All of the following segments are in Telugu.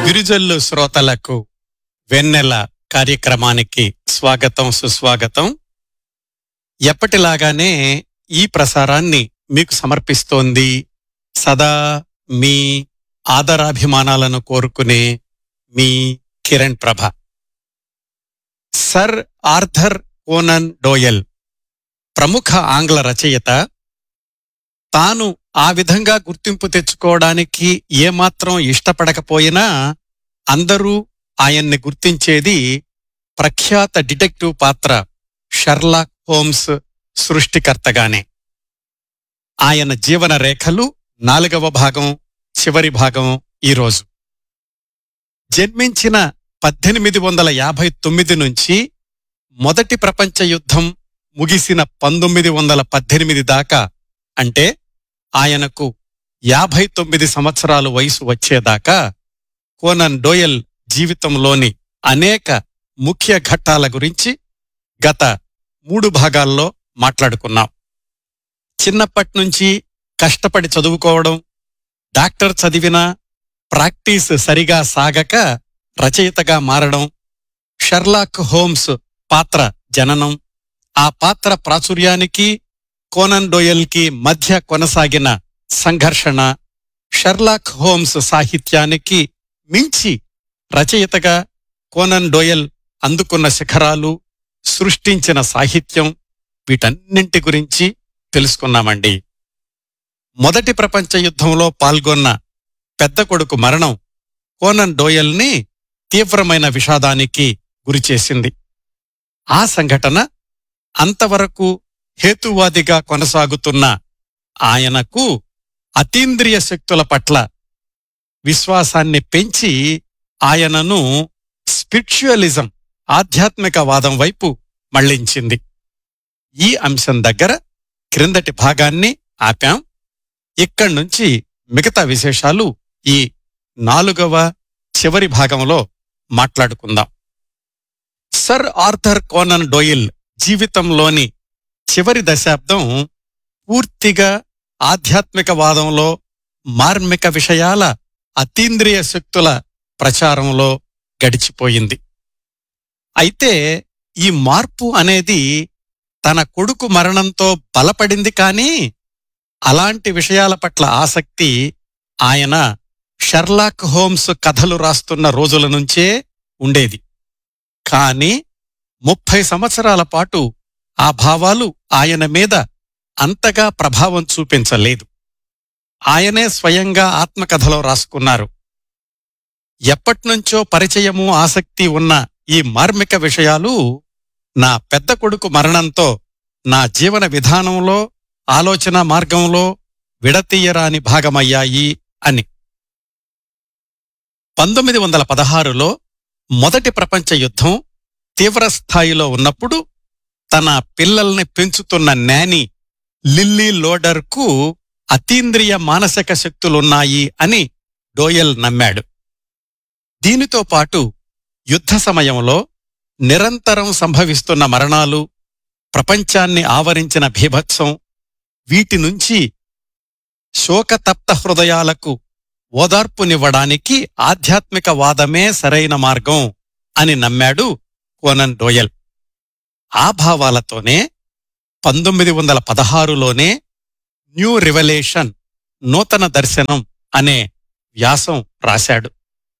బిరుజల్లు శ్రోతలకు వెన్నెల కార్యక్రమానికి స్వాగతం సుస్వాగతం ఎప్పటిలాగానే ఈ ప్రసారాన్ని మీకు సమర్పిస్తోంది సదా మీ ఆదరాభిమానాలను కోరుకునే మీ Kiran Prabha sir Arthur Conan Doyle ప్రముఖ ఆంగ్ల రచయిత తాను ఆ విధంగా గుర్తింపు తెచ్చుకోవడానికి ఏమాత్రం ఇష్టపడకపోయినా అందరూ ఆయన్ని గుర్తించేది ప్రఖ్యాత డిటెక్టివ్ పాత్ర షర్లాక్ హోమ్స్ సృష్టికర్తగానే ఆయన జీవన రేఖలు నాలుగవ భాగం చివరి భాగం ఈరోజు జన్మించిన పద్దెనిమిది వందల యాభై తొమ్మిది నుంచి మొదటి ప్రపంచ యుద్ధం ముగిసిన పంతొమ్మిది వందల పద్దెనిమిది దాకా అంటే ఆయనకు యాభై తొమ్మిది సంవత్సరాలు వయసు వచ్చేదాకా కోనన్ డోయల్ జీవితంలోని అనేక ముఖ్య ఘట్టాల గురించి గత మూడు భాగాల్లో మాట్లాడుకున్నాం చిన్నప్పట్నుంచి కష్టపడి చదువుకోవడం డాక్టర్ చదివినా ప్రాక్టీస్ సరిగా సాగక రచయితగా మారడం షర్లాక్ హోమ్స్ పాత్ర జననం ఆ పాత్ర ప్రాచుర్యానికి కోనన్ డోయల్కి మధ్య కొనసాగిన సంఘర్షణ షర్లాక్ హోమ్స్ సాహిత్యానికి మించి రచయితగా కోనన్ డోయల్ అందుకున్న శిఖరాలు సృష్టించిన సాహిత్యం వీటన్నింటి గురించి తెలుసుకున్నామండి మొదటి ప్రపంచ యుద్ధంలో పాల్గొన్న పెద్ద కొడుకు మరణం కోనన్ డోయల్ని తీవ్రమైన విషాదానికి గురిచేసింది ఆ సంఘటన అంతవరకు హేతువాదిగా కొనసాగుతున్న ఆయనకు అతీంద్రియ శక్తుల పట్ల విశ్వాసాన్ని పెంచి ఆయనను స్పిరిచువలిజం ఆధ్యాత్మికవాదం వైపు మళ్లించింది ఈ అంశం దగ్గర క్రిందటి భాగాన్ని ఆపాం ఇక్కడ్నుంచి మిగతా విశేషాలు ఈ నాలుగవ చివరి భాగంలో మాట్లాడుకుందాం సర్ ఆర్థర్ కోనన్ డోయిల్ జీవితంలోని చివరి దశాబ్దం పూర్తిగా ఆధ్యాత్మికవాదంలో మార్మిక విషయాల అతీంద్రియ శక్తుల ప్రచారంలో గడిచిపోయింది అయితే ఈ మార్పు అనేది తన కొడుకు మరణంతో బలపడింది కానీ అలాంటి విషయాల పట్ల ఆసక్తి ఆయన షర్లాక్ హోమ్స్ కథలు రాస్తున్న రోజుల నుంచే ఉండేది కాని ముప్పై సంవత్సరాల పాటు ఆ భావాలు ఆయన మీద అంతగా ప్రభావం చూపించలేదు ఆయనే స్వయంగా ఆత్మకథలో రాసుకున్నారు ఎప్పట్నుంచో పరిచయము ఆసక్తి ఉన్న ఈ మార్మిక విషయాలు నా పెద్ద కొడుకు మరణంతో నా జీవన విధానంలో ఆలోచన మార్గంలో విడతీయరాని భాగమయ్యాయి అని పంతొమ్మిది వందల పదహారులో మొదటి ప్రపంచ యుద్ధం తీవ్రస్థాయిలో ఉన్నప్పుడు తన పిల్లల్ని పెంచుతున్న నాని లిల్లీ లోడర్కు అతీంద్రియ మానసిక శక్తులున్నాయి అని డోయల్ నమ్మాడు దీనితో పాటు యుద్ధ సమయంలో నిరంతరం సంభవిస్తున్న మరణాలు ప్రపంచాన్ని ఆవరించిన భీభత్సం వీటి నుంచి శోకతప్త హృదయాలకు ఓదార్పునివ్వడానికి ఆధ్యాత్మిక వాదమే సరైన మార్గం అని నమ్మాడు కోనన్ డోయల్ ఆ భావాలతోనే పంతొమ్మిది వందల పదహారులోనే న్యూ రివలేషన్ నూతన దర్శనం అనే వ్యాసం రాశాడు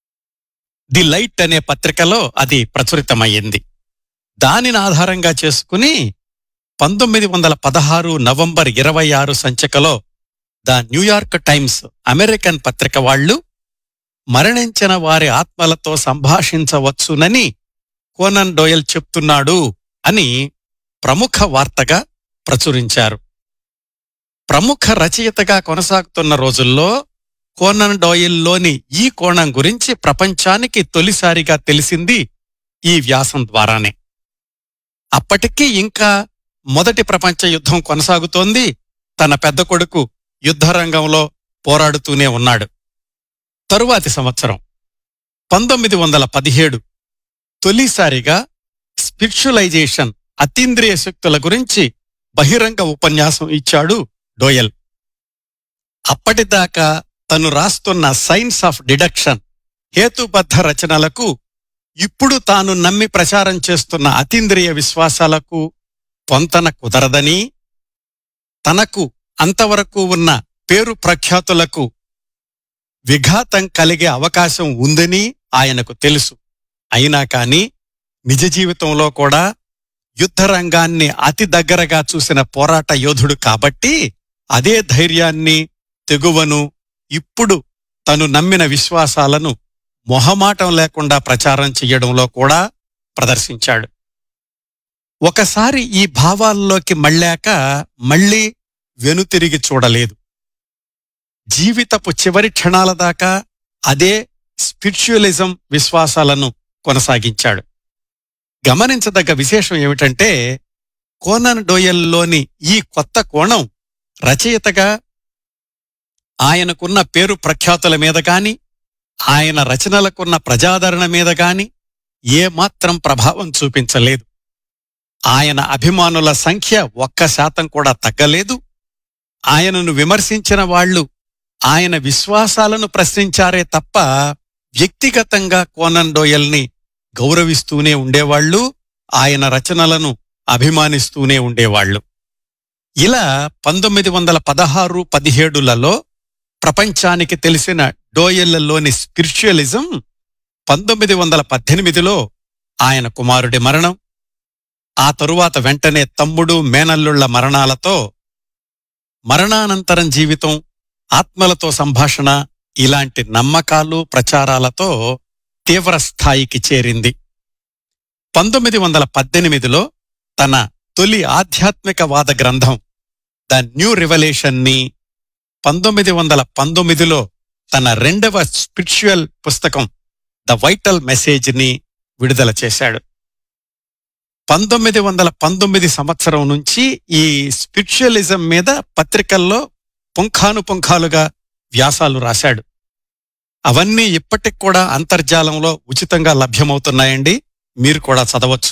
ది లైట్ అనే పత్రికలో అది ప్రచురితమయ్యింది దానిని ఆధారంగా చేసుకుని పంతొమ్మిది వందల పదహారు నవంబర్ ఇరవై ఆరు సంచికలో ద న్యూయార్క్ టైమ్స్ అమెరికన్ పత్రిక వాళ్ళు మరణించిన వారి ఆత్మలతో సంభాషించవచ్చునని కోనన్ డోయల్ చెప్తున్నాడు అని ప్రముఖ వార్తగా ప్రచురించారు ప్రముఖ రచయితగా కొనసాగుతున్న రోజుల్లో కోనన్ డోయిల్లోని ఈ కోణం గురించి ప్రపంచానికి తొలిసారిగా తెలిసింది ఈ వ్యాసం ద్వారానే అప్పటికీ ఇంకా మొదటి ప్రపంచ యుద్ధం కొనసాగుతోంది తన పెద్ద కొడుకు యుద్ధరంగంలో పోరాడుతూనే ఉన్నాడు తరువాతి సంవత్సరం పంతొమ్మిది వందల పదిహేడు తొలిసారిగా స్పిరిచువలైజేషన్ అతీంద్రియ శక్తుల గురించి బహిరంగ ఉపన్యాసం ఇచ్చాడు డోయల్ అప్పటిదాకా తను రాస్తున్న సైన్స్ ఆఫ్ డిడక్షన్ హేతుబద్ధ రచనలకు ఇప్పుడు తాను నమ్మి ప్రచారం చేస్తున్న అతీంద్రియ విశ్వాసాలకు పొంతన కుదరదని తనకు అంతవరకు ఉన్న పేరు ప్రఖ్యాతులకు విఘాతం కలిగే అవకాశం ఉందని ఆయనకు తెలుసు అయినా కాని నిజ జీవితంలో కూడా యుద్ధరంగాన్ని అతి దగ్గరగా చూసిన పోరాట యోధుడు కాబట్టి అదే ధైర్యాన్ని తెగువను ఇప్పుడు తను నమ్మిన విశ్వాసాలను మొహమాటం లేకుండా ప్రచారం చెయ్యడంలో కూడా ప్రదర్శించాడు ఒకసారి ఈ భావాల్లోకి మళ్ళాక మళ్ళీ వెనుతిరిగి చూడలేదు జీవితపు చివరి క్షణాల దాకా అదే స్పిరిచువలిజం విశ్వాసాలను కొనసాగించాడు గమనించదగ్గ విశేషం ఏమిటంటే కోనన్ డోయల్లోని ఈ కొత్త కోణం రచయితగా ఆయనకున్న పేరు ప్రఖ్యాతుల మీద గాని ఆయన రచనలకున్న ప్రజాదరణ మీద గాని ఏమాత్రం ప్రభావం చూపించలేదు ఆయన అభిమానుల సంఖ్య ఒక్క శాతం కూడా తగ్గలేదు ఆయనను విమర్శించిన వాళ్ళు ఆయన విశ్వాసాలను ప్రశ్నించారే తప్ప వ్యక్తిగతంగా కోనన్ డోయల్ని గౌరవిస్తూనే ఉండేవాళ్లు ఆయన రచనలను అభిమానిస్తూనే ఉండేవాళ్లు ఇలా పంతొమ్మిది వందల పదహారు పదిహేడులలో ప్రపంచానికి తెలిసిన డోయెళ్లలోని స్పిరిచువలిజం పంతొమ్మిది వందల పద్దెనిమిదిలో ఆయన కుమారుడి మరణం ఆ తరువాత వెంటనే తమ్ముడు మేనల్లుళ్ల మరణాలతో మరణానంతరం జీవితం ఆత్మలతో సంభాషణ ఇలాంటి నమ్మకాలు ప్రచారాలతో తీవ్ర స్థాయికి చేరింది పంతొమ్మిది వందల పద్దెనిమిదిలో తన తొలి ఆధ్యాత్మికవాద గ్రంథం ద న్యూ రివల్యూషన్ని పంతొమ్మిది వందల పంతొమ్మిదిలో తన రెండవ స్పిరిచువల్ పుస్తకం ద వైటల్ మెసేజ్ని విడుదల చేశాడు పంతొమ్మిది వందల పంతొమ్మిది సంవత్సరం నుంచి ఈ స్పిరిచువలిజం మీద పత్రికల్లో పుంఖానుపుంఖాలుగా వ్యాసాలు రాశాడు అవన్నీ ఇప్పటికి కూడా అంతర్జాలంలో ఉచితంగా లభ్యమవుతున్నాయండి మీరు కూడా చదవచ్చు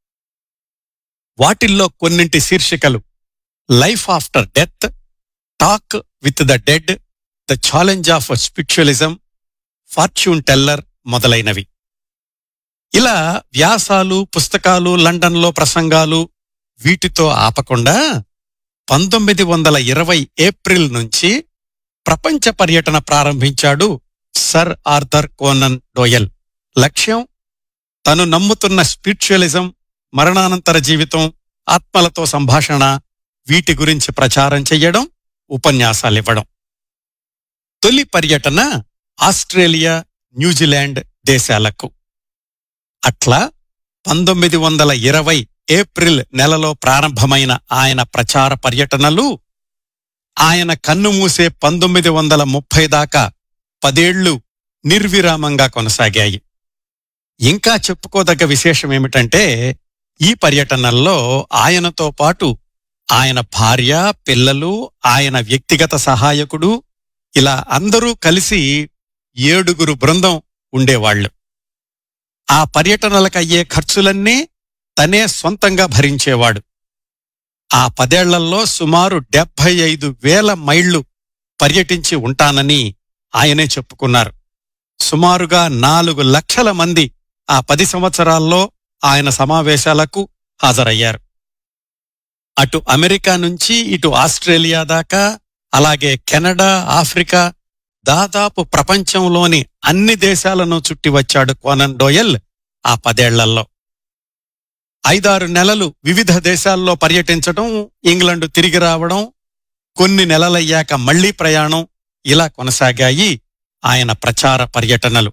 వాటిల్లో కొన్నింటి శీర్షికలు life after death talk with the dead the challenge of spiritualism fortune teller మొదలైనవి ఇలా వ్యాసాలు పుస్తకాలు లండన్లో ప్రసంగాలు వీటితో ఆపకుండా పంతొమ్మిది వందల ఇరవై ఏప్రిల్ నుంచి ప్రపంచ పర్యటన ప్రారంభించాడు సర్ ఆర్థర్ కోనన్ డోయల్ లక్ష్యం తను నమ్ముతున్న స్పిరిచువలిజం మరణానంతర జీవితం ఆత్మలతో సంభాషణ వీటి గురించి ప్రచారం చెయ్యడం ఉపన్యాసాలివ్వడం తొలి పర్యటన ఆస్ట్రేలియా న్యూజిలాండ్ దేశాలకు అట్లా పంతొమ్మిది వందల ఇరవై ఏప్రిల్ నెలలో ప్రారంభమైన ఆయన ప్రచార పర్యటనలు ఆయన కన్ను మూసే పంతొమ్మిది వందల ముప్పై దాకా పదేళ్లు నిర్విరామంగా కొనసాగాయి ఇంకా చెప్పుకోదగ్గ విశేషం ఏమిటంటే ఈ పర్యటనల్లో ఆయనతో పాటు ఆయన భార్య పిల్లలు ఆయన వ్యక్తిగత సహాయకుడు ఇలా అందరూ కలిసి ఏడుగురు బృందం ఉండేవాళ్లు ఆ పర్యటనలకయ్యే ఖర్చులన్నీ తనే సొంతంగా భరించేవాడు ఆ పదేళ్లలో సుమారు డెబ్బై ఐదు వేల మైళ్లు పర్యటించి ఉంటానని ఆయనే చెప్పుకున్నారు సుమారుగా నాలుగు లక్షల మంది ఆ పది సంవత్సరాల్లో ఆయన సమావేశాలకు హాజరయ్యారు అటు అమెరికా నుంచి ఇటు ఆస్ట్రేలియా దాకా అలాగే కెనడా ఆఫ్రికా దాదాపు ప్రపంచంలోని అన్ని దేశాలను చుట్టి వచ్చాడు కోనన్ డోయల్ ఆ పదేళ్లలో ఐదారు నెలలు వివిధ దేశాల్లో పర్యటించడం ఇంగ్లండు తిరిగి రావడం కొన్ని నెలలయ్యాక మళ్లీ ప్రయాణం ఇలా కొనసాగాయి ఆయన ప్రచార పర్యటనలు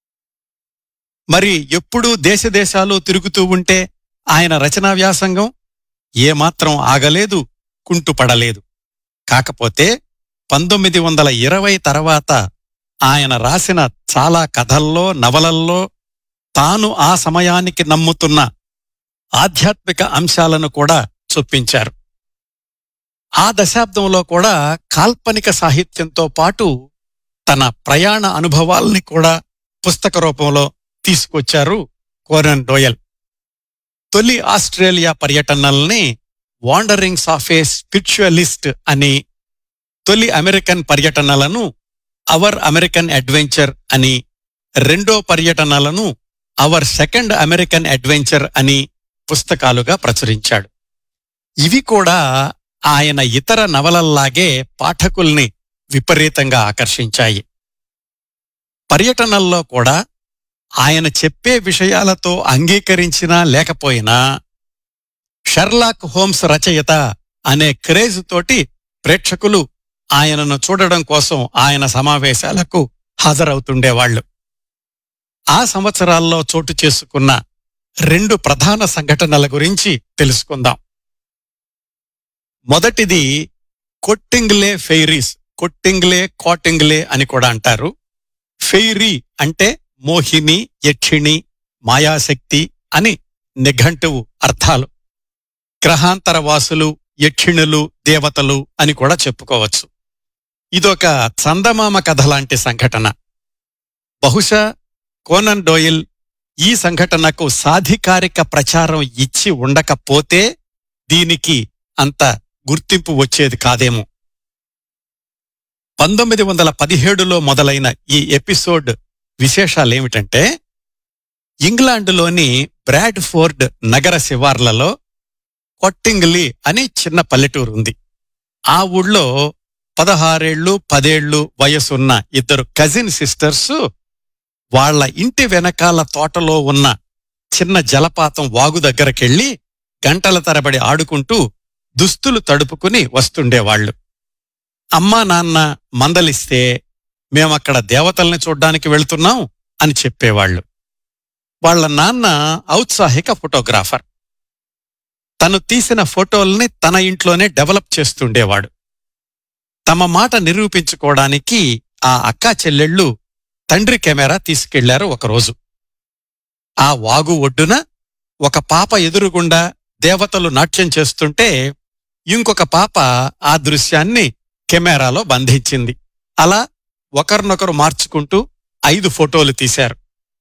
మరి ఎప్పుడూ దేశదేశాలు తిరుగుతూ ఉంటే ఆయన రచనా వ్యాసంగం ఏమాత్రం ఆగలేదు కుంటుపడలేదు కాకపోతే పంతొమ్మిది వందల ఇరవై తర్వాత ఆయన రాసిన చాలా కథల్లో నవలల్లో తాను ఆ సమయానికి నమ్ముతున్న ఆధ్యాత్మిక అంశాలను కూడా చొప్పించారు ఆ దశాబ్దంలో కూడా కాల్పనిక సాహిత్యంతో పాటు తన ప్రయాణ అనుభవాల్ని కూడా పుస్తక రూపంలో తీసుకొచ్చారు కోరన్ డోయల్ తొలి ఆస్ట్రేలియా పర్యటనల్ని వాండరింగ్స్ ఆఫ్ ఏ స్పిరిచువలిస్ట్ అని తొలి అమెరికన్ పర్యటనలను అవర్ అమెరికన్ అడ్వెంచర్ అని రెండో పర్యటనలను అవర్ సెకండ్ అమెరికన్ అడ్వెంచర్ అని పుస్తకాలుగా ప్రచురించాడు ఇవి కూడా ఆయన ఇతర నవలల్లాగే పాఠకుల్ని విపరీతంగా ఆకర్షించాయి పర్యటనల్లో కూడా ఆయన చెప్పే విషయాలతో అంగీకరించినా లేకపోయినా షర్లాక్ హోమ్స్ రచయిత అనే క్రేజ్ తోటి ప్రేక్షకులు ఆయనను చూడడం కోసం ఆయన సమావేశాలకు హాజరవుతుండేవాళ్లు ఆ సంవత్సరాల్లో చోటు చేసుకున్న రెండు ప్రధాన సంఘటనల గురించి తెలుసుకుందాం మొదటిది కొట్టింగ్లే ఫెయిరీస్ కొట్టింగ్లే కాటింగ్లే అని కూడా అంటారు ఫెయిరీ అంటే మోహిని యక్షిణి మాయాశక్తి అని నిఘంటువు అర్థాలు గ్రహాంతరవాసులు యక్షిణులు దేవతలు అని కూడా చెప్పుకోవచ్చు ఇదొక చందమామ కథ లాంటి సంఘటన బహుశా కోనన్ డోయిల్ ఈ సంఘటనకు సాధికారిక ప్రచారం ఇచ్చి ఉండకపోతే దీనికి అంత గుర్తింపు వచ్చేది కాదేమో పంతొమ్మిది వందల పదిహేడులో మొదలైన ఈ ఎపిసోడ్ విశేషాలేమిటంటే ఇంగ్లాండులోని బ్రాడ్ఫోర్డ్ నగర శివార్లలో కొట్టింగ్లీ అని చిన్న పల్లెటూరు ఉంది ఆ ఊళ్ళో పదహారేళ్లు పదేళ్లు వయసున్న ఇద్దరు కజిన్ సిస్టర్స్ వాళ్ళ ఇంటి వెనకాల తోటలో ఉన్న చిన్న జలపాతం వాగు దగ్గరకెళ్లి గంటల తరబడి ఆడుకుంటూ దుస్తులు తడుపుకుని వస్తుండేవాళ్లు అమ్మా నాన్న మందలిస్తే మేమక్కడ దేవతల్ని చూడ్డానికి వెళ్తున్నాం అని చెప్పేవాళ్లు వాళ్ళ నాన్న ఔత్సాహిక ఫోటోగ్రాఫర్ తను తీసిన ఫోటోల్ని తన ఇంట్లోనే డెవలప్ చేస్తుండేవాడు తమ మాట నిరూపించుకోవడానికి ఆ అక్కా చెల్లెళ్ళు తండ్రి కెమెరా తీసుకెళ్లారు ఒకరోజు ఆ వాగు ఒడ్డున ఒక పాప ఎదురుగుండా దేవతలు నాట్యం చేస్తుంటే ఇంకొక పాప ఆ దృశ్యాన్ని కెమెరాలో బంధించింది అలా ఒకరినొకరు మార్చుకుంటూ ఐదు ఫోటోలు తీశారు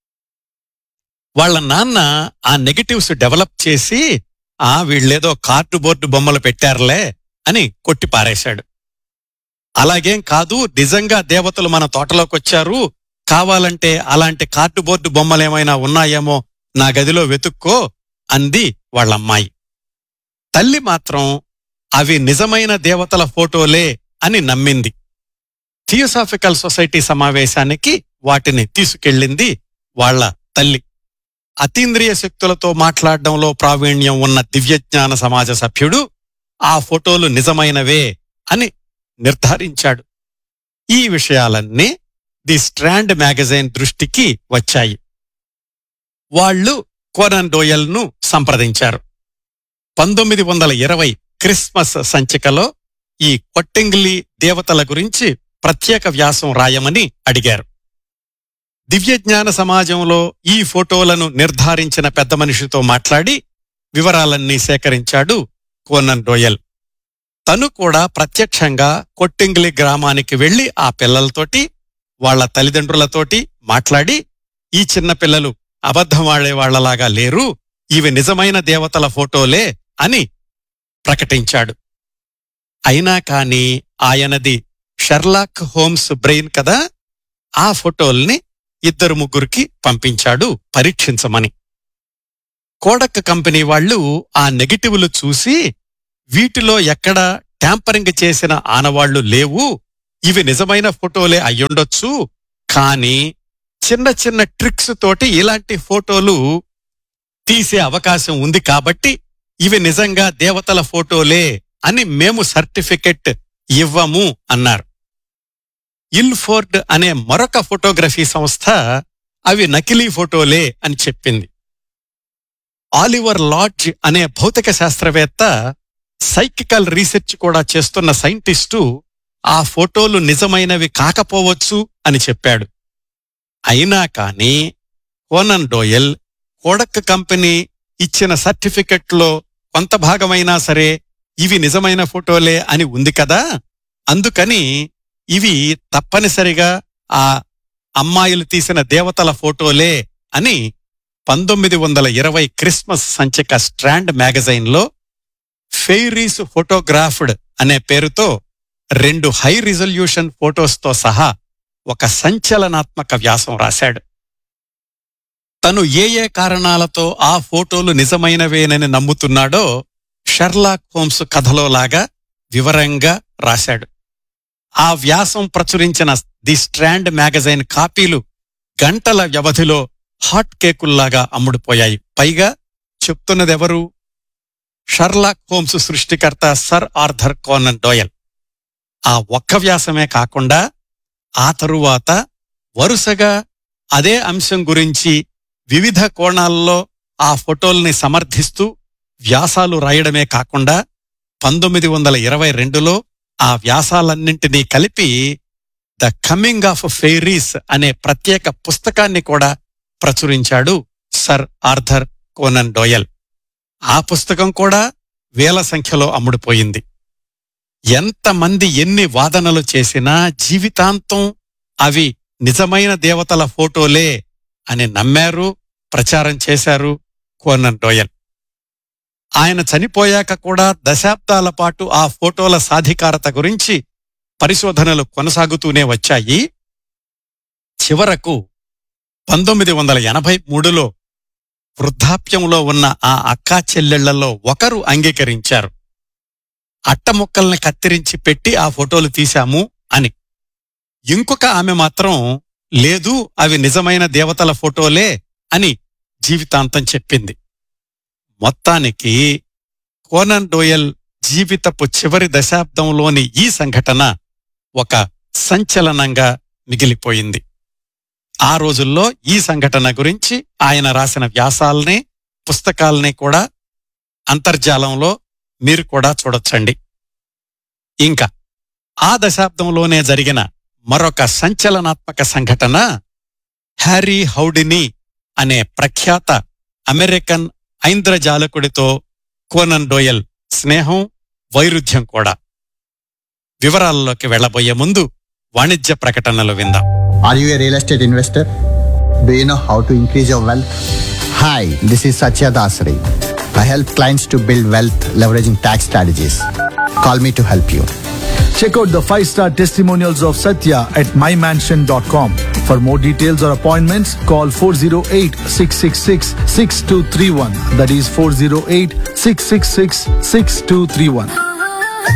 వాళ్ళ నాన్న ఆ నెగటివ్స్ డెవలప్ చేసి ఆ వీళ్ళేదో కార్డుబోర్డు బొమ్మలు పెట్టారులే అని కొట్టి పారేశాడు అలాగేం కాదు నిజంగా దేవతలు మన తోటలోకొచ్చారు కావాలంటే అలాంటి కార్డుబోర్డు బొమ్మలేమైనా ఉన్నాయేమో నా గదిలో వెతుక్కో అంది వాళ్ళమ్మాయి తల్లి మాత్రం అవి నిజమైన దేవతల ఫోటోలే అని నమ్మింది థియోసాఫికల్ సొసైటీ సమావేశానికి వాటిని తీసుకెళ్ళింది వాళ్ళ తల్లి అతీంద్రియ శక్తులతో మాట్లాడడంలో ప్రావీణ్యం ఉన్న దివ్యజ్ఞాన సమాజ సభ్యుడు ఆ ఫోటోలు నిజమైనవే అని నిర్ధారించాడు ఈ విషయాలన్నీ ది స్ట్రాండ్ మ్యాగజైన్ దృష్టికి వచ్చాయి వాళ్ళు కోరన్ డోయల్ను సంప్రదించారు పంతొమ్మిది వందల ఇరవై క్రిస్మస్ సంచికలో ఈ కొట్టెంగిలి దేవతల గురించి ప్రత్యేక వ్యాసం రాయమని అడిగారు దివ్యజ్ఞాన సమాజంలో ఈ ఫోటోలను నిర్ధారించిన పెద్ద మనిషితో మాట్లాడి వివరాలన్నీ సేకరించాడు కోనన్ డోయల్ తను కూడా ప్రత్యక్షంగా కొట్టింగిలి గ్రామానికి వెళ్లి ఆ పిల్లలతోటి వాళ్ళ తల్లిదండ్రులతోటి మాట్లాడి ఈ చిన్న పిల్లలు అబద్ధమాడే వాళ్లలాగా లేరు ఇవి నిజమైన దేవతల ఫోటోలే అని ప్రకటించాడు అయినా కాని ఆయనది షర్లాక్ హోమ్స్ బ్రెయిన్ కదా ఆ ఫోటోల్ని ఇద్దరు ముగ్గురికి పంపించాడు పరీక్షించమని కోడక్ కంపెనీ వాళ్ళు ఆ నెగిటివ్లు చూసి వీటిలో ఎక్కడ ట్యాంపరింగ్ చేసిన ఆనవాళ్లు లేవు ఇవి నిజమైన ఫోటోలే అయ్యుండొచ్చు కానీ చిన్న చిన్న ట్రిక్స్ తోటి ఇలాంటి ఫోటోలు తీసే అవకాశం ఉంది కాబట్టి ఇవి నిజంగా దేవతల ఫోటోలే అని మేము సర్టిఫికెట్ ఇవ్వము అన్నారు ఇల్ఫోర్డ్ అనే మరొక ఫోటోగ్రఫీ సంస్థ అవి నకిలీ ఫోటోలే అని చెప్పింది ఆలివర్ లాడ్జ్ అనే భౌతిక శాస్త్రవేత్త సైకికల్ రీసెర్చ్ కూడా చేస్తున్న సైంటిస్టు ఆ ఫోటోలు నిజమైనవి కాకపోవచ్చు అని చెప్పాడు అయినా కాని కోనన్ డోయల్ కోడక్ కంపెనీ ఇచ్చిన సర్టిఫికెట్లో కొంత భాగమైనా సరే ఇవి నిజమైన ఫోటోలే అని ఉంది కదా అందుకని ఇవి తప్పనిసరిగా ఆ అమ్మాయిలు తీసిన దేవతల ఫోటోలే అని పంతొమ్మిది వందల ఇరవై క్రిస్మస్ సంచిక స్ట్రాండ్ మ్యాగజైన్లో ఫెయిరీస్ ఫోటోగ్రాఫ్డ్ అనే పేరుతో రెండు హై రిజల్యూషన్ ఫోటోస్తో సహా ఒక సంచలనాత్మక వ్యాసం రాశాడు తను ఏ ఏ కారణాలతో ఆ ఫోటోలు నిజమైనవేనని నమ్ముతున్నాడో షెర్లాక్ హోమ్స్ కథలో లాగా వివరంగా రాశాడు ఆ వ్యాసం ప్రచురించిన ది స్ట్రాండ్ మ్యాగజైన్ కాపీలు గంటల వ్యవధిలో హాట్ కేకుల్లాగా అమ్ముడుపోయాయి పైగా చెప్తున్నదెవరు షర్లాక్ హోమ్స్ సృష్టికర్త సర్ ఆర్థర్ కోనన్ డోయల్ ఆ ఒక్క వ్యాసమే కాకుండా ఆ తరువాత వరుసగా అదే అంశం గురించి వివిధ కోణాల్లో ఆ ఫోటోల్ని సమర్థిస్తూ వ్యాసాలు రాయడమే కాకుండా పంతొమ్మిది వందల ఇరవై రెండులో ఆ వ్యాసాలన్నింటినీ కలిపి ద కమింగ్ ఆఫ్ ఫెయిరీస్ అనే ప్రత్యేక పుస్తకాన్ని కూడా ప్రచురించాడు సర్ ఆర్థర్ కోనన్ డోయల్ ఆ పుస్తకం కూడా వేల సంఖ్యలో అమ్ముడుపోయింది ఎంతమంది ఎన్ని వాదనలు చేసినా జీవితాంతం అవి నిజమైన దేవతల ఫోటోలే అని నమ్మారు ప్రచారం చేశారు కోనన్ డోయల్ ఆయన చనిపోయాక కూడా దశాబ్దాల పాటు ఆ ఫోటోల సాధికారత గురించి పరిశోధనలు కొనసాగుతూనే వచ్చాయి చివరకు పంతొమ్మిది వందల ఎనభై మూడులో వృద్ధాప్యంలో ఉన్న ఆ అక్కా చెల్లెళ్లలో ఒకరు అంగీకరించారు అట్టముక్కల్ని కత్తిరించి పెట్టి ఆ ఫోటోలు తీశాము అని ఇంకొక ఆమె మాత్రం లేదు అవి నిజమైన దేవతల ఫోటోలే అని జీవితాంతం చెప్పింది మొత్తానికి కోనన్ డోయల్ జీవితపు చివరి దశాబ్దంలోని ఈ సంఘటన ఒక సంచలనంగా మిగిలిపోయింది ఆ రోజుల్లో ఈ సంఘటన గురించి ఆయన రాసిన వ్యాసాల్ని పుస్తకాల్ని కూడా అంతర్జాలంలో మీరు కూడా చూడొచ్చండి ఇంకా ఆ దశాబ్దంలోనే జరిగిన మరొక సంచలనాత్మక సంఘటన హ్యారీ హౌడినీ అనే ప్రఖ్యాత అమెరికన్ ఐంద్రజాలకుడితో కోనన్ డోయల్ స్నేహం వైరుధ్యం కూడా వివరాల్లోకి వెళ్లబోయే ముందు వాణిజ్య ప్రకటనలు విందాం Are you a real estate investor? Do you know how to increase your wealth? Hi, this is Satya Dasari. I help clients to build wealth leveraging tax strategies. Call me to help you. Check out the five star testimonials of Satya at mymansion.com. For more details or appointments, call 408 666 6231. That is 408 666 6231.